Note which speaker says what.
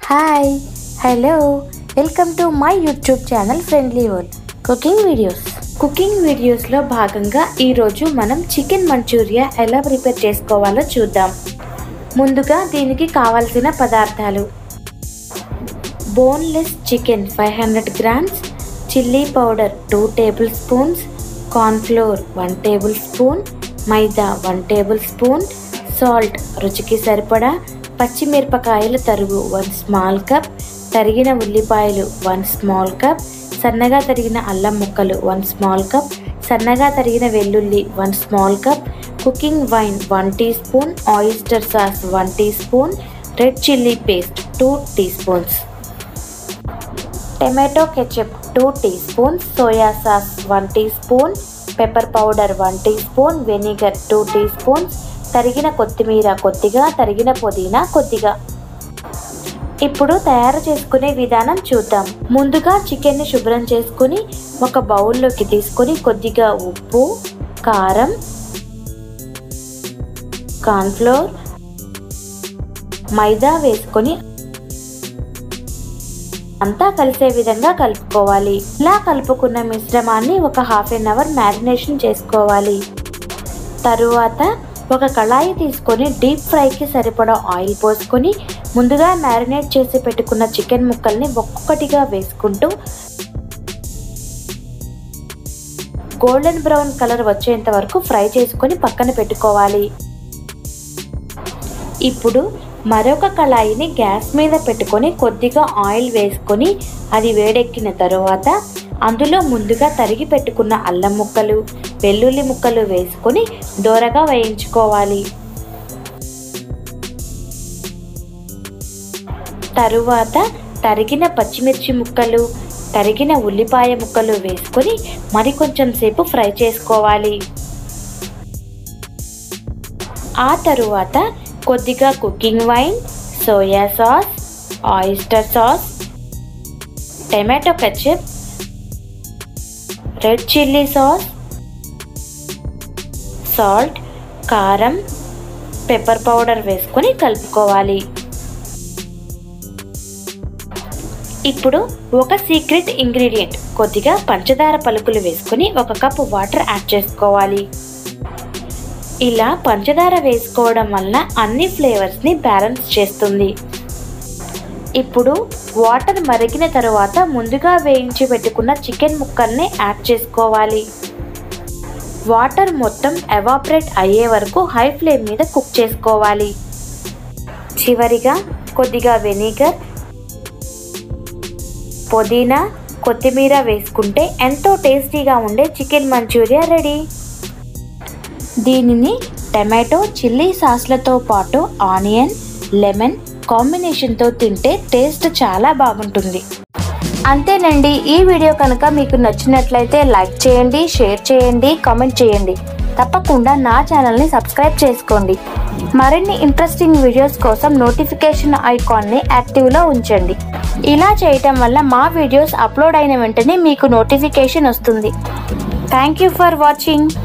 Speaker 1: hi hello welcome to my YouTube channel friendly world cooking videos cooking వీడియోస్లో భాగంగా ఈరోజు మనం చికెన్ మంచూరియా ఎలా ప్రిపేర్ చేసుకోవాలో చూద్దాం ముందుగా దీనికి కావాల్సిన పదార్థాలు boneless chicken five hundred grams chilli powder two table spoons cornflour one table spoon maida one table spoon salt రుచికి సరిపడా పచ్చిమిరపకాయల తరుగు వన్ స్మాల్ కప్ తరిగిన ఉల్లిపాయలు వన్ స్మాల్ కప్ సన్నగా తరిగిన అల్లం ముక్కలు వన్ స్మాల్ కప్ సన్నగా తరిగిన వెల్లుల్లి one small cup cooking wine one tea spoon oyster sauce one tea spoon red chilli paste two tea spoons tomato ketchup two tea spoons soya sauce one tea spoon pepper powder one tea spoon vinegar two tea spoons తరిగిన కొత్తిమీర కొద్దిగా తరిగిన పుదీనా కొద్దిగా ఇప్పుడు తయారు చేసుకునే విధానం చూద్దాం ముందుగా చికెన్ని శుభ్రం చేసుకుని ఒక బౌల్లోకి తీసుకొని కొద్దిగా ఉప్పు కారం కార్న్ఫ్లోర్ మైదా వేసుకొని అంతా కలిసే విధంగా కలుపుకోవాలి ఇలా కలుపుకున్న మిశ్రమాన్ని ఒక హాఫ్ అన్ అవర్ మ్యారినేషన్ చేసుకోవాలి తరువాత ఒక కళాయి తీసుకొని డీప్ ఫ్రైకి సరిపడా ఆయిల్ పోసుకొని ముందుగా మ్యారినేట్ చేసి పెట్టుకున్న చికెన్ ముక్కల్ని ఒక్కొక్కటిగా వేసుకుంటూ గోల్డెన్ బ్రౌన్ కలర్ వచ్చేంత వరకు ఫ్రై చేసుకొని పక్కన పెట్టుకోవాలి ఇప్పుడు మరొక కళాయిని గ్యాస్ మీద పెట్టుకొని కొద్దిగా ఆయిల్ వేసుకొని అది వేడెక్కిన తరువాత అందులో ముందుగా తరిగి పెట్టుకున్న అల్లం ముక్కలు వెల్లుల్లి ముక్కలు వేసుకొని దోరగా వేయించుకోవాలి తరువాత తరిగిన పచ్చిమిర్చి ముక్కలు తరిగిన ఉల్లిపాయ ముక్కలు వేసుకొని మరి కొంచెం సేపు ఫ్రై చేసుకోవాలి ఆ తరువాత కొద్దిగా cooking wine soya sauce oyster sauce tomato ketchup red chilli sauce salt కారం పెప్పర్ పౌడర్ వేసుకొని కలుపుకోవాలి ఇప్పుడు ఒక సీక్రెట్ ఇంగ్రీడియంట్ కొద్దిగా పంచదార పలుకులు వేసుకొని ఒక కప్పు వాటర్ యాడ్ చేసుకోవాలి ఇలా పంచదార వేసుకోవడం వలన అన్ని ఫ్లేవర్స్ని బ్యాలెన్స్ చేస్తుంది ఇప్పుడు వాటర్ మరిగిన తరువాత ముందుగా వేయించి పెట్టుకున్న చికెన్ ముక్కల్ని యాడ్ చేసుకోవాలి వాటర్ మొత్తం ఎవాపరేట్ అయ్యే వరకు హై ఫ్లేమ్ మీద కుక్ చేసుకోవాలి చివరిగా కొద్దిగా వెనిగర్ పుదీనా కొత్తిమీర వేసుకుంటే ఎంతో టేస్టీగా ఉండే చికెన్ మంచూరియా రెడీ దీనిని టమాటో చిల్లీ సాస్లతో పాటు ఆనియన్ లెమన్ కాంబినేషన్తో తింటే టేస్ట్ చాలా బాగుంటుంది అంతేనండి ఈ వీడియో కనుక మీకు నచ్చినట్లయితే లైక్ చేయండి షేర్ చేయండి కామెంట్ చేయండి తప్పకుండా నా ఛానల్ని సబ్స్క్రైబ్ చేసుకోండి మరిన్ని ఇంట్రెస్టింగ్ వీడియోస్ కోసం నోటిఫికేషన్ ఐకాన్ని యాక్టివ్లో ఉంచండి ఇలా చేయటం వల్ల మా వీడియోస్ అప్లోడ్ అయిన వెంటనే మీకు నోటిఫికేషన్ వస్తుంది థ్యాంక్ యూ ఫర్ వాచింగ్